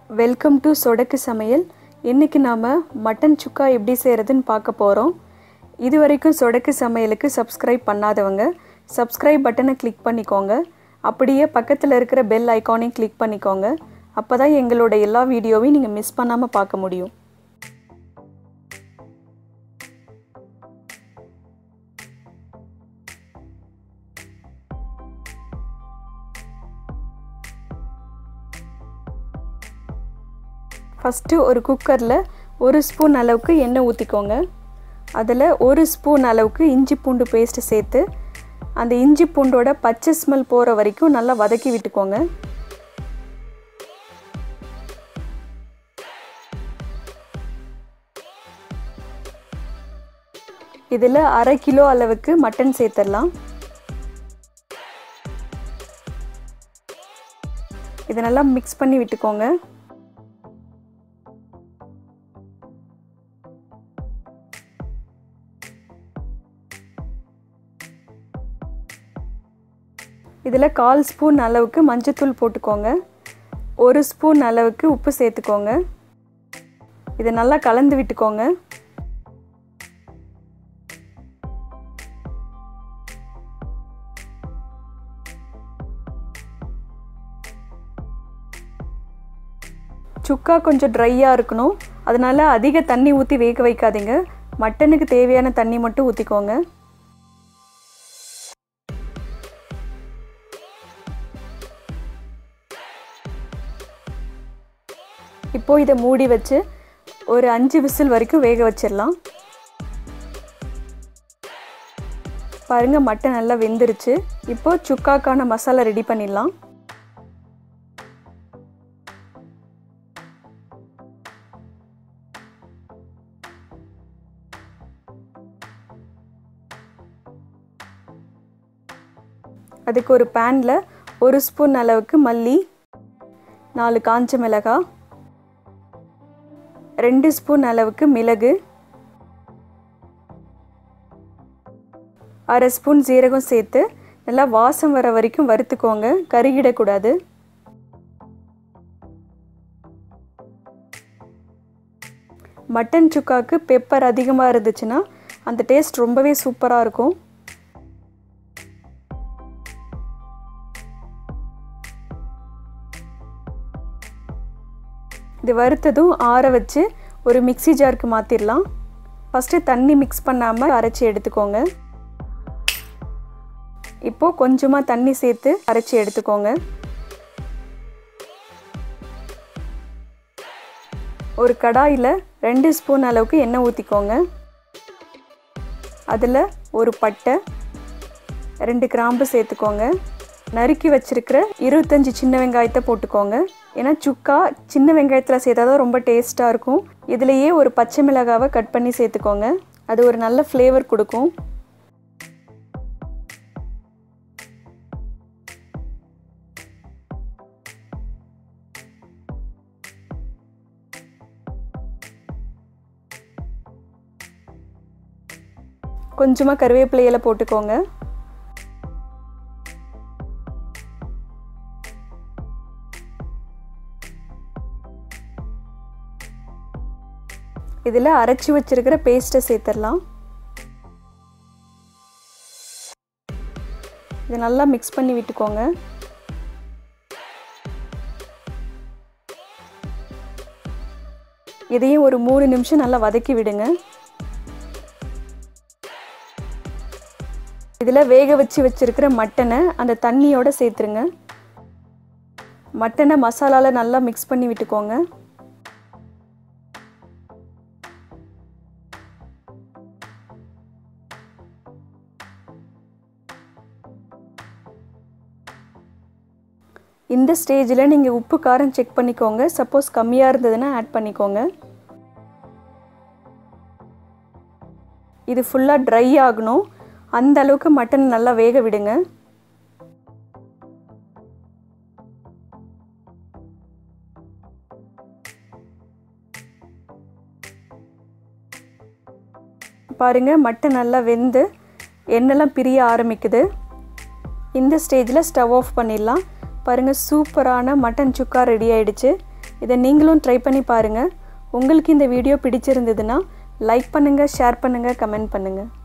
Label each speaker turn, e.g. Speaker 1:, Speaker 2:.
Speaker 1: welcome to சொடக்கு சமையல் இன்றைக்கி நாம் மட்டன் சுக்கா எப்படி செய்கிறதுன்னு பார்க்க போகிறோம் இது வரைக்கும் சொடக்கு சமையலுக்கு சப்ஸ்கிரைப் பண்ணாதவங்க சப்ஸ்கிரைப் பட்டனை கிளிக் பண்ணிக்கோங்க அப்படியே பக்கத்தில் இருக்கிற பெல் ஐக்கானையும் கிளிக் பண்ணிக்கோங்க அப்போ தான் எங்களோட எல்லா வீடியோவையும் நீங்கள் மிஸ் பண்ணாமல் பார்க்க முடியும் ஃபஸ்ட்டு ஒரு குக்கரில் ஒரு ஸ்பூன் அளவுக்கு எண்ணெய் ஊற்றிக்கோங்க அதில் ஒரு ஸ்பூன் அளவுக்கு இஞ்சி பூண்டு பேஸ்ட்டு சேர்த்து அந்த இஞ்சி பூண்டோட பச்சை ஸ்மெல் போகிற வரைக்கும் நல்லா வதக்கி விட்டுக்கோங்க இதில் அரை கிலோ அளவுக்கு மட்டன் சேர்த்துடலாம் இதை நல்லா மிக்ஸ் பண்ணி விட்டுக்கோங்க இதில் கால் ஸ்பூன் அளவுக்கு மஞ்சத்தூள் போட்டுக்கோங்க ஒரு ஸ்பூன் அளவுக்கு உப்பு சேர்த்துக்கோங்க இதை நல்லா கலந்து விட்டுக்கோங்க சுக்கா கொஞ்சம் ட்ரையாக இருக்கணும் அதனால் அதிக தண்ணி ஊற்றி வேக வைக்காதீங்க மட்டனுக்கு தேவையான தண்ணி மட்டும் ஊற்றிக்கோங்க இப்போது இதை மூடி வச்சு ஒரு அஞ்சு விசில் வரைக்கும் வேக வச்சிடலாம் பாருங்கள் மட்டன் நல்லா வெந்துருச்சு இப்போது சுக்காக்கான மசாலா ரெடி பண்ணிடலாம் அதுக்கு ஒரு பேனில் ஒரு ஸ்பூன் அளவுக்கு மல்லி நாலு காஞ்ச மிளகாய் ரெண்டு ஸ்பூன் அளவுக்கு மிளகு அரை ஸ்பூன் ஜீரகம் சேர்த்து நல்லா வாசம் வர வரைக்கும் வறுத்துக்கோங்க கருகிடக்கூடாது மட்டன் சுக்காவுக்கு பெப்பர் அதிகமாக இருந்துச்சுன்னா அந்த டேஸ்ட் ரொம்பவே சூப்பராக இருக்கும் இது வறுத்ததும் ஆற வச்சு ஒரு மிக்சி ஜாருக்கு மாற்றிடலாம் ஃபஸ்ட்டு தண்ணி மிக்ஸ் பண்ணாமல் அரைச்சி எடுத்துக்கோங்க இப்போது கொஞ்சமாக தண்ணி சேர்த்து அரைச்சி எடுத்துக்கோங்க ஒரு கடாயில் ரெண்டு ஸ்பூன் அளவுக்கு எண்ணெய் ஊற்றிக்கோங்க அதில் ஒரு பட்டை ரெண்டு கிராம்பு சேர்த்துக்கோங்க நறுக்கி வச்சுருக்கிற இருபத்தஞ்சி சின்ன வெங்காயத்தை போட்டுக்கோங்க ஏன்னா சுக்கா சின்ன வெங்காயத்தில் சேர்த்தா தான் ரொம்ப டேஸ்ட்டாக இருக்கும் இதுலேயே ஒரு பச்சை மிளகாவை கட் பண்ணி சேர்த்துக்கோங்க அது ஒரு நல்ல ஃப்ளேவர் கொடுக்கும் கொஞ்சமாக கருவேப்பிலையில போட்டுக்கோங்க இதில் அரைச்சி வச்சிருக்கிற பேஸ்ட்டை சேர்த்துடலாம் இதை நல்லா மிக்ஸ் பண்ணி விட்டுக்கோங்க இதையும் ஒரு மூணு நிமிஷம் நல்லா வதக்கி விடுங்க இதில் வேக வச்சு வச்சுருக்கிற மட்டனை அந்த தண்ணியோடு சேர்த்துருங்க மட்டனை மசாலாவில் நல்லா மிக்ஸ் பண்ணி விட்டுக்கோங்க இந்த ஸ்டேஜில் நீங்கள் உப்பு காரம் செக் பண்ணிக்கோங்க சப்போஸ் கம்மியாக இருந்ததுன்னா ஆட் பண்ணிக்கோங்க இது ஃபுல்லாக ட்ரை ஆகணும் அந்த அளவுக்கு மட்டன் நல்லா வேக விடுங்க பாருங்கள் மட்டன் நல்லா வெந்து எண்ணெய்லாம் பிரிய ஆரம்பிக்குது இந்த ஸ்டேஜில் ஸ்டவ் ஆஃப் பண்ணிடலாம் பாருங்கள் சூப்பரான மட்டன் சுக்கா ரெடி ஆயிடுச்சு இதை நீங்களும் ட்ரை பண்ணி பாருங்கள் உங்களுக்கு இந்த வீடியோ பிடிச்சிருந்ததுன்னா லைக் பண்ணுங்கள் ஷேர் பண்ணுங்கள் கமெண்ட் பண்ணுங்கள்